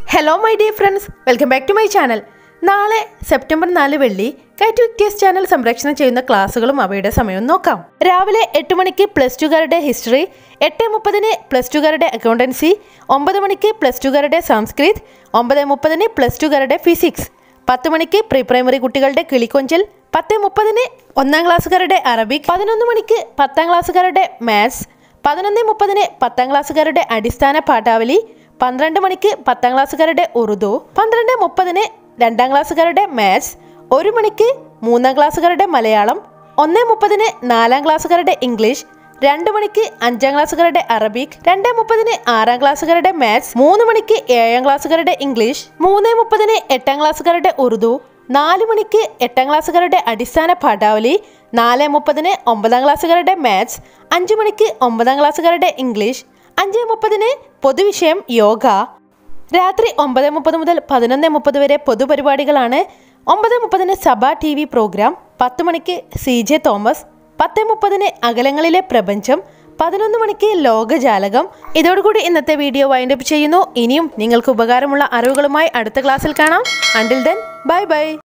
hello my dear friends welcome back to my channel നാളെ September നാല് വെള്ളി KITE Victers channel സംരക്ഷണം ചെയ്യുന്ന ക്ലാസ്സുകളും അവയുടെ സമയവും നോക്കാം രാവിലെ എട്ട് മണിക്ക് പ്ലസ് ടുകാരുടെ ഹിസ്റ്ററി എട്ട് മുപ്പതിന് പ്ലസ് ടുകാരുടെ അക്കൗണ്ടൻസി ഒമ്പത് മണിക്ക് പ്ലസ് ടുകാരുടെ സംസ്കൃത് ഒമ്പത് മുപ്പതിന് പ്ലസ് ടുകാരുടെ ഫിസിക്സ് പത്ത് മണിക്ക് പ്രീ പ്രൈമറി കുട്ടികളുടെ കിളിക്കൊഞ്ചൽ പത്ത് മുപ്പതിന് ഒന്നാം ക്ലാസ്സുകാരുടെ അറബിക് പതിനൊന്ന് മണിക്ക് പത്താം ക്ലാസ്സുകാരുടെ മാത്സ് പതിനൊന്ന് മുപ്പതിന് പത്താം ക്ലാസ്സുകാരുടെ അടിസ്ഥാന പാഠാവലി പന്ത്രണ്ട് മണിക്ക് പത്താം ക്ലാസ്സുകാരുടെ ഉറുദു പന്ത്രണ്ട് മുപ്പതിന് രണ്ടാം ക്ലാസ്സുകാരുടെ മാത്സ് ഒരു മണിക്ക് മൂന്നാം ക്ലാസ്സുകാരുടെ മലയാളം ഒന്ന് മുപ്പതിന് നാലാം ക്ലാസ്സുകാരുടെ ഇംഗ്ലീഷ് രണ്ട് മണിക്ക് അഞ്ചാം ക്ലാസ്സുകാരുടെ അറബിക് രണ്ട് മുപ്പതിന് ആറാം ക്ലാസ്സുകാരുടെ മാത്സ് മൂന്ന് മണിക്ക് ഏഴാം ക്ലാസ്സുകാരുടെ ഇംഗ്ലീഷ് മൂന്ന് മുപ്പതിന് എട്ടാം ക്ലാസ്സുകാരുടെ ഉറുദു നാല് മണിക്ക് എട്ടാം ക്ലാസ്സുകാരുടെ അടിസ്ഥാന പാഠാവലി നാല് മുപ്പതിന് ഒമ്പതാം ക്ലാസ്സുകാരുടെ മാത്സ് അഞ്ച് മണിക്ക് ഒമ്പതാം ക്ലാസ്സുകാരുടെ ഇംഗ്ലീഷ് അഞ്ച് മുപ്പതിന് പൊതുവിഷയം യോഗ രാത്രി ഒമ്പത് മുപ്പത് മുതൽ പതിനൊന്ന് മുപ്പത് വരെ പൊതുപരിപാടികളാണ് ഒമ്പത് മുപ്പതിന് സഭ ടി വി പ്രോഗ്രാം പത്ത് മണിക്ക് സി ജെ തോമസ് പത്ത് മുപ്പതിന് അകലങ്ങളിലെ പ്രപഞ്ചം പതിനൊന്ന് മണിക്ക് ലോകജാലകം ഇതോടുകൂടി ഇന്നത്തെ വീഡിയോ വൈൻഡപ്പ് ചെയ്യുന്നു ഇനിയും നിങ്ങൾക്ക് ഉപകാരമുള്ള അറിവുകളുമായി അടുത്ത ക്ലാസ്സിൽ കാണാം അണ്ടിൽ ദെൻ ബൈ ബൈ